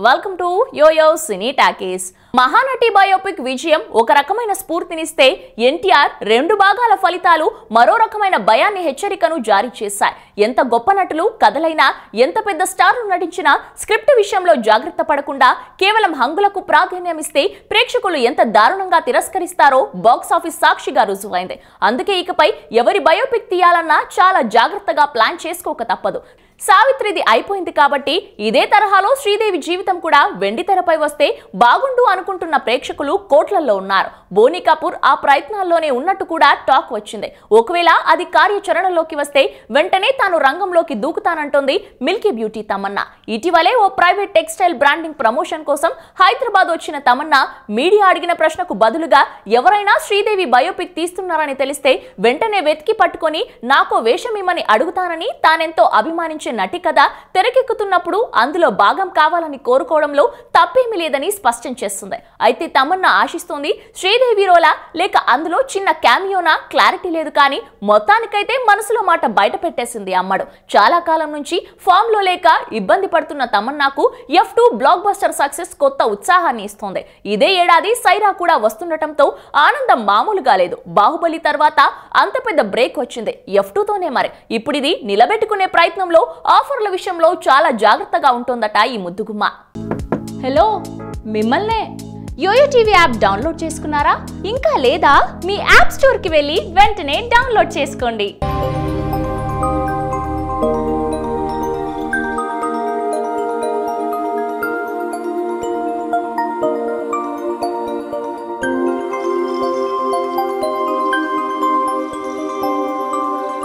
welcome to yoyo cine talkies Mahanati biopic విజయం ఒక రకమైన స్ఫూర్తినిస్తే ఎన్టీఆర్ రెండు భాగాల ఫలితాలు మరో రకమైన భయాన్ని హెచ్చరికను జారీ చేశాయి ఎంత గొప్ప నటులు కథలైనా ఎంత పెద్ద స్టార్లు నటించినా స్క్రిప్ట్ విషయంలో జాగ్రత్త పడకుండా కేవలం హంగులకు ప్రాధాన్యం ఇస్తే ప్రేక్షకులు ఎంత దారుణంగా తిరస్కరిస్తారో బాక్స్ ఆఫీస్ సాక్షిగా రుజువైంది అందుకే ఇకపై ఎవరి బయోపిక్ తీయాలన్నా చాలా జాగ్రత్తగా ప్లాన్ చేసుకోక తప్పదు సావిత్రిది అయిపోయింది కాబట్టి ఇదే తరహాలో శ్రీదేవి జీవితం కూడా వెండి తెరపై వస్తే బాగుండు అనుకుంటున్న ప్రేక్షకులు కోట్లల్లో ఉన్నారు బోనీ కపూర్ ఆ ప్రయత్నాల్లోనే ఉన్నట్టు కూడా టాక్ వచ్చింది ఒకవేళ అది కార్యాచరణలోకి వస్తే వెంటనే తాను రంగంలోకి దూకుతానంటోంది మిల్కీ బ్యూటీ తమన్నా ఇటీవలే ఓ ప్రైవేట్ టెక్స్టైల్ బ్రాండింగ్ ప్రమోషన్ కోసం హైదరాబాద్ వచ్చిన తమన్నా మీడియా అడిగిన ప్రశ్నకు బదులుగా ఎవరైనా శ్రీదేవి బయోపిక్ తీస్తున్నారని తెలిస్తే వెంటనే వెతికి పట్టుకొని నాకో వేషం ఇమ్మని అడుగుతానని తానెంతో అభిమానించే నటి కథ తెరకెక్కుతున్నప్పుడు అందులో భాగం కావాలని కోరుకోవడంలో తప్పేమీ లేదని స్పష్టం చేస్తుంది అయితే తమన్నా ఆశిస్తోంది శ్రీదేవి రోలా లేక అందులో చిన్న క్యామియోనా క్లారిటీ లేదు కానీ మొత్తానికైతే మనసులో మాట బయట పెట్టేసింది అమ్మడు చాలా కాలం నుంచి ఫామ్ లో లేక ఇబ్బంది పడుతున్న తమన్నాకు F two blockbuster success కొత్త ఉత్సాహాన్ని ఇస్తోంది ఇదే ఏడాది సైరా కూడా వస్తుండటంతో ఆనందం మామూలుగా లేదు బాహుబలి తర్వాత అంత పెద్ద బ్రేక్ వచ్చింది ఎఫ్ తోనే మరి ఇప్పుడు ఇది నిలబెట్టుకునే ప్రయత్నంలో ఆఫర్ల విషయంలో చాలా జాగ్రత్తగా ఉంటుందట ఈ ముద్దుగుమ్మ హలో మిమ్మల్నే యోయో టీవీ యాప్ డౌన్లోడ్ చేసుకున్నారా ఇంకా లేదా మీ యాప్ స్టోర్కి వెళ్ళి వెంటనే డౌన్లోడ్ చేసుకోండి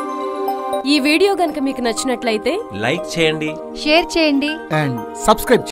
ఈ వీడియో గనుక మీకు నచ్చినట్లయితే లైక్ చేయండి షేర్ చేయండి అండ్ సబ్స్క్రైబ్